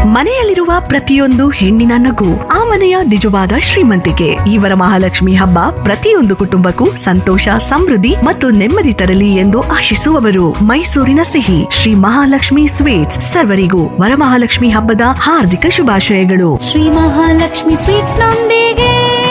ಮನೆಯಲ್ಲಿರುವ ಪ್ರತಿಯೊಂದು ಹೆಣ್ಣಿನ ನಗು ಆ ಮನೆಯ ನಿಜವಾದ ಶ್ರೀಮಂತಿಕೆ ಈ ವರಮಹಾಲಕ್ಷ್ಮಿ ಹಬ್ಬ ಪ್ರತಿಯೊಂದು ಕುಟುಂಬಕ್ಕೂ ಸಂತೋಷ ಸಮೃದ್ಧಿ ಮತ್ತು ನೆಮ್ಮದಿ ತರಲಿ ಎಂದು ಆಶಿಸುವವರು ಮೈಸೂರಿನ ಸಿಹಿ ಶ್ರೀ ಮಹಾಲಕ್ಷ್ಮಿ ಸ್ವೀಟ್ಸ್ ಸರ್ವರಿಗೂ ವರಮಹಾಲಕ್ಷ್ಮಿ ಹಬ್ಬದ ಹಾರ್ದಿಕ ಶುಭಾಶಯಗಳು ಶ್ರೀ ಮಹಾಲಕ್ಷ್ಮಿ ಸ್ವೀಟ್ಸ್ ನೊಂದಿಗೆ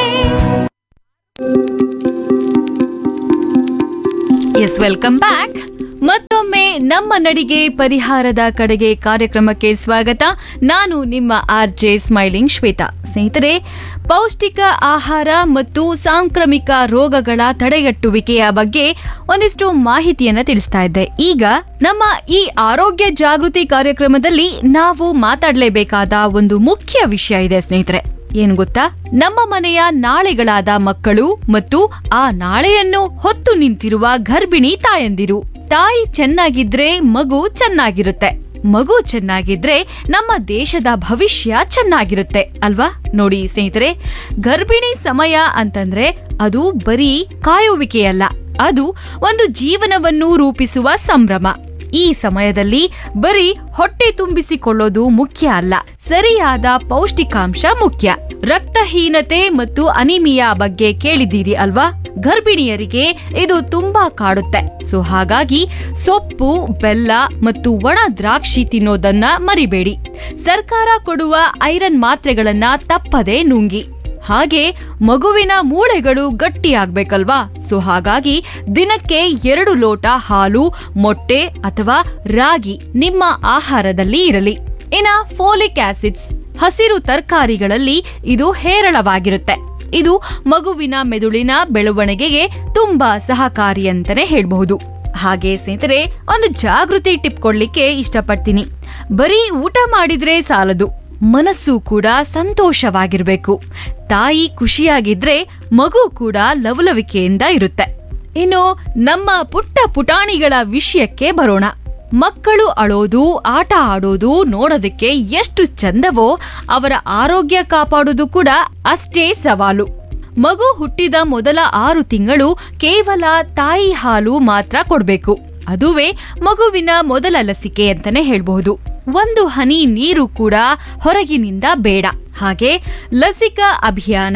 ಎಸ್ ವೆಲ್ಕಮ್ ಬ್ಯಾಕ್ ಮತ್ತೊಮ್ಮೆ ನಮ್ಮ ನಡಿಗೆ ಪರಿಹಾರದ ಕಡೆಗೆ ಕಾರ್ಯಕ್ರಮಕ್ಕೆ ಸ್ವಾಗತ ನಾನು ನಿಮ್ಮ ಆರ್ ಜೆ ಸ್ಮೈಲಿಂಗ್ ಶ್ವೇತಾ ಸ್ನೇಹಿತರೆ ಪೌಷ್ಟಿಕ ಆಹಾರ ಮತ್ತು ಸಾಂಕ್ರಾಮಿಕ ರೋಗಗಳ ತಡೆಗಟ್ಟುವಿಕೆಯ ಬಗ್ಗೆ ಒಂದಿಷ್ಟು ಮಾಹಿತಿಯನ್ನ ತಿಳಿಸ್ತಾ ಇದ್ದೆ ಈಗ ನಮ್ಮ ಈ ಆರೋಗ್ಯ ಜಾಗೃತಿ ಕಾರ್ಯಕ್ರಮದಲ್ಲಿ ನಾವು ಮಾತಾಡಲೇಬೇಕಾದ ಒಂದು ಮುಖ್ಯ ವಿಷಯ ಇದೆ ಸ್ನೇಹಿತರೆ ಏನು ಗೊತ್ತಾ ನಮ್ಮ ಮನೆಯ ನಾಳೆಗಳಾದ ಮಕ್ಕಳು ಮತ್ತು ಆ ನಾಳೆಯನ್ನು ಹೊತ್ತು ನಿಂತಿರುವ ಗರ್ಭಿಣಿ ತಾಯಂದಿರು ತಾಯಿ ಚೆನ್ನಾಗಿದ್ರೆ ಮಗು ಚೆನ್ನಾಗಿರುತ್ತೆ ಮಗು ಚೆನ್ನಾಗಿದ್ರೆ ನಮ್ಮ ದೇಶದ ಭವಿಷ್ಯ ಚೆನ್ನಾಗಿರುತ್ತೆ ಅಲ್ವಾ ನೋಡಿ ಸ್ನೇಹಿತರೆ ಗರ್ಭಿಣಿ ಸಮಯ ಅಂತಂದ್ರೆ ಅದು ಬರೀ ಕಾಯುವಿಕೆಯಲ್ಲ ಅದು ಒಂದು ಜೀವನವನ್ನು ರೂಪಿಸುವ ಸಂಭ್ರಮ ಈ ಸಮಯದಲ್ಲಿ ಬರೀ ಹೊಟ್ಟೆ ತುಂಬಿಸಿಕೊಳ್ಳೋದು ಮುಖ್ಯ ಅಲ್ಲ ಸರಿಯಾದ ಪೌಷ್ಟಿಕಾಂಶ ಮುಖ್ಯ ರಕ್ತಹೀನತೆ ಮತ್ತು ಅನಿಮಿಯಾ ಬಗ್ಗೆ ಕೇಳಿದ್ದೀರಿ ಅಲ್ವಾ ಗರ್ಭಿಣಿಯರಿಗೆ ಇದು ತುಂಬಾ ಕಾಡುತ್ತೆ ಸೊ ಹಾಗಾಗಿ ಸೊಪ್ಪು ಬೆಲ್ಲ ಮತ್ತು ಒಣ ದ್ರಾಕ್ಷಿ ತಿನ್ನೋದನ್ನ ಮರಿಬೇಡಿ ಸರ್ಕಾರ ಕೊಡುವ ಐರನ್ ಮಾತ್ರೆಗಳನ್ನ ತಪ್ಪದೆ ನುಂಗಿ ಹಾಗೆ ಮಗುವಿನ ಮೂಳೆಗಳು ಗಟ್ಟಿಯಾಗ್ಬೇಕಲ್ವಾ ಸೊ ಹಾಗಾಗಿ ದಿನಕ್ಕೆ ಎರಡು ಲೋಟ ಹಾಲು ಮೊಟ್ಟೆ ಅಥವಾ ರಾಗಿ ನಿಮ್ಮ ಆಹಾರದಲ್ಲಿ ಇರಲಿ ಇನ್ನ ಫೋಲಿಕ್ ಆಸಿಡ್ಸ್ ಹಸಿರು ತರಕಾರಿಗಳಲ್ಲಿ ಇದು ಹೇರಳವಾಗಿರುತ್ತೆ ಇದು ಮಗುವಿನ ಮೆದುಳಿನ ಬೆಳವಣಿಗೆಗೆ ತುಂಬಾ ಸಹಕಾರಿ ಅಂತಾನೆ ಹೇಳ್ಬಹುದು ಹಾಗೆ ಸ್ನೇಹಿತರೆ ಒಂದು ಜಾಗೃತಿ ಟಿಪ್ ಕೊಡ್ಲಿಕ್ಕೆ ಇಷ್ಟಪಡ್ತೀನಿ ಬರೀ ಊಟ ಮಾಡಿದ್ರೆ ಸಾಲದು ಮನಸ್ಸು ಕೂಡ ಸಂತೋಷವಾಗಿರ್ಬೇಕು ತಾಯಿ ಖುಷಿಯಾಗಿದ್ರೆ ಮಗು ಕೂಡ ಲವಲವಿಕೆಯಿಂದ ಇರುತ್ತೆ ಇನ್ನು ನಮ್ಮ ಪುಟ್ಟ ಪುಟಾಣಿಗಳ ವಿಷಯಕ್ಕೆ ಬರೋಣ ಮಕ್ಕಳು ಅಳೋದು ಆಟ ಆಡೋದು ನೋಡೋದಕ್ಕೆ ಎಷ್ಟು ಚಂದವೋ ಅವರ ಆರೋಗ್ಯ ಕಾಪಾಡೋದು ಕೂಡ ಅಷ್ಟೇ ಸವಾಲು ಮಗು ಹುಟ್ಟಿದ ಮೊದಲ ಆರು ತಿಂಗಳು ಕೇವಲ ತಾಯಿ ಹಾಲು ಮಾತ್ರ ಕೊಡ್ಬೇಕು ಅದುವೇ ಮಗುವಿನ ಮೊದಲ ಲಸಿಕೆ ಅಂತಾನೆ ಹೇಳ್ಬಹುದು ಒಂದು ಹನಿ ನೀರು ಕೂಡ ಹೊರಗಿನಿಂದ ಬೇಡ ಹಾಗೆ ಲಸಿಕಾ ಅಭಿಯಾನ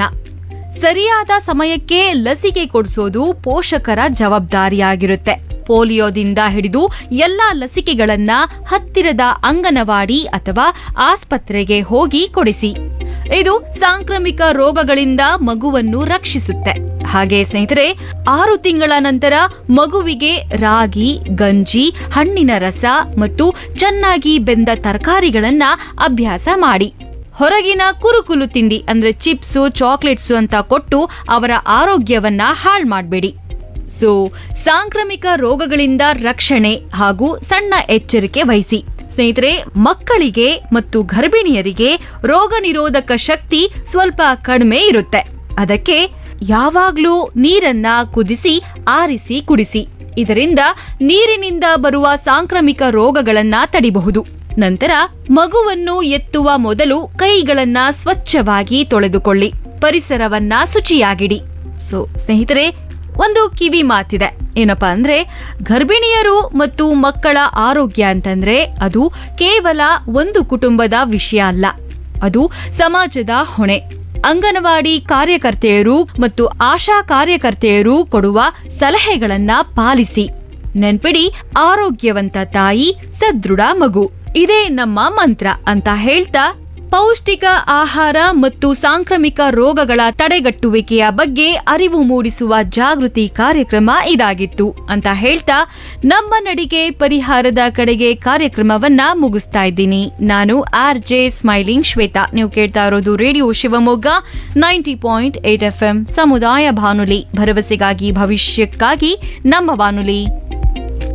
ಸರಿಯಾದ ಸಮಯಕ್ಕೆ ಲಸಿಕೆ ಕೊಡಿಸೋದು ಪೋಷಕರ ಜವಾಬ್ದಾರಿಯಾಗಿರುತ್ತೆ ಪೋಲಿಯೋದಿಂದ ಹಿಡಿದು ಎಲ್ಲಾ ಲಸಿಕೆಗಳನ್ನ ಹತ್ತಿರದ ಅಂಗನವಾಡಿ ಅಥವಾ ಆಸ್ಪತ್ರೆಗೆ ಹೋಗಿ ಕೊಡಿಸಿ ಇದು ಸಾಂಕ್ರಾಮಿಕ ರೋಗಗಳಿಂದ ಮಗುವನ್ನು ರಕ್ಷಿಸುತ್ತೆ ಹಾಗೆ ಸ್ನೇಹಿತರೆ ಆರು ತಿಂಗಳ ನಂತರ ಮಗುವಿಗೆ ರಾಗಿ ಗಂಜಿ ಹಣ್ಣಿನ ರಸ ಮತ್ತು ಚೆನ್ನಾಗಿ ಬೆಂದ ತರಕಾರಿಗಳನ್ನ ಅಭ್ಯಾಸ ಮಾಡಿ ಹೊರಗಿನ ಕುರುಕುಲು ತಿಂಡಿ ಅಂದ್ರೆ ಚಿಪ್ಸು ಚಾಕ್ಲೇಟ್ಸು ಅಂತ ಕೊಟ್ಟು ಅವರ ಆರೋಗ್ಯವನ್ನ ಹಾಳು ಮಾಡಬೇಡಿ ಸೊ ಸಾಂಕ್ರಾಮಿಕ ರೋಗಗಳಿಂದ ರಕ್ಷಣೆ ಹಾಗೂ ಸಣ್ಣ ಎಚ್ಚರಿಕೆ ವಹಿಸಿ ಸ್ನೇಹಿತರೆ ಮಕ್ಕಳಿಗೆ ಮತ್ತು ಗರ್ಭಿಣಿಯರಿಗೆ ರೋಗ ನಿರೋಧಕ ಶಕ್ತಿ ಸ್ವಲ್ಪ ಕಡಿಮೆ ಇರುತ್ತೆ ಅದಕ್ಕೆ ಯಾವಾಗ್ಲೂ ನೀರನ್ನ ಕುದಿಸಿ ಆರಿಸಿ ಕುಡಿಸಿ ಇದರಿಂದ ನೀರಿನಿಂದ ಬರುವ ಸಾಂಕ್ರಾಮಿಕ ರೋಗಗಳನ್ನ ತಡಿಬಹುದು ನಂತರ ಮಗುವನ್ನು ಎತ್ತುವ ಮೊದಲು ಕೈಗಳನ್ನ ಸ್ವಚ್ಛವಾಗಿ ತೊಳೆದುಕೊಳ್ಳಿ ಪರಿಸರವನ್ನ ಶುಚಿಯಾಗಿಡಿ ಸೊ ಸ್ನೇಹಿತರೆ ಒಂದು ಕಿವಿ ಮಾತಿದೆ ಏನಪ್ಪಾ ಅಂದ್ರೆ ಗರ್ಭಿಣಿಯರು ಮತ್ತು ಮಕ್ಕಳ ಆರೋಗ್ಯ ಅಂತಂದ್ರೆ ಅದು ಕೇವಲ ಒಂದು ಕುಟುಂಬದ ವಿಷಯ ಅಲ್ಲ ಅದು ಸಮಾಜದ ಹೊಣೆ ಅಂಗನವಾಡಿ ಕಾರ್ಯಕರ್ತೆಯರು ಮತ್ತು ಆಶಾ ಕಾರ್ಯಕರ್ತೆಯರು ಕೊಡುವ ಸಲಹೆಗಳನ್ನ ಪಾಲಿಸಿ ನೆನ್ಪಿಡಿ ಆರೋಗ್ಯವಂತ ತಾಯಿ ಸದೃಢ ಮಗು ಇದೇ ನಮ್ಮ ಮಂತ್ರ ಅಂತ ಹೇಳ್ತಾ ಪೌಷ್ಟಿಕ ಆಹಾರ ಮತ್ತು ಸಾಂಕ್ರಾಮಿಕ ರೋಗಗಳ ತಡೆಗಟ್ಟುವಿಕೆಯ ಬಗ್ಗೆ ಅರಿವು ಮೂಡಿಸುವ ಜಾಗೃತಿ ಕಾರ್ಯಕ್ರಮ ಇದಾಗಿತ್ತು ಅಂತ ಹೇಳ್ತಾ ನಮ್ಮ ನಡಿಗೆ ಪರಿಹಾರದ ಕಡೆಗೆ ಕಾರ್ಯಕ್ರಮವನ್ನ ಮುಗಿಸ್ತಾ ಇದ್ದೀನಿ ನಾನು ಆರ್ ಜೆ ಸ್ಮೈಲಿಂಗ್ ಶ್ವೇತಾ ನೀವು ಕೇಳ್ತಾ ಇರೋದು radio Shivamogga ninety point eight F M ಸಮುದಾಯ ಬಾನುಲಿ ಭರವಸೆಗಾಗಿ ಭವಿಷ್ಯಕ್ಕಾಗಿ ನಮ್ಮ ಬಾನುಲಿ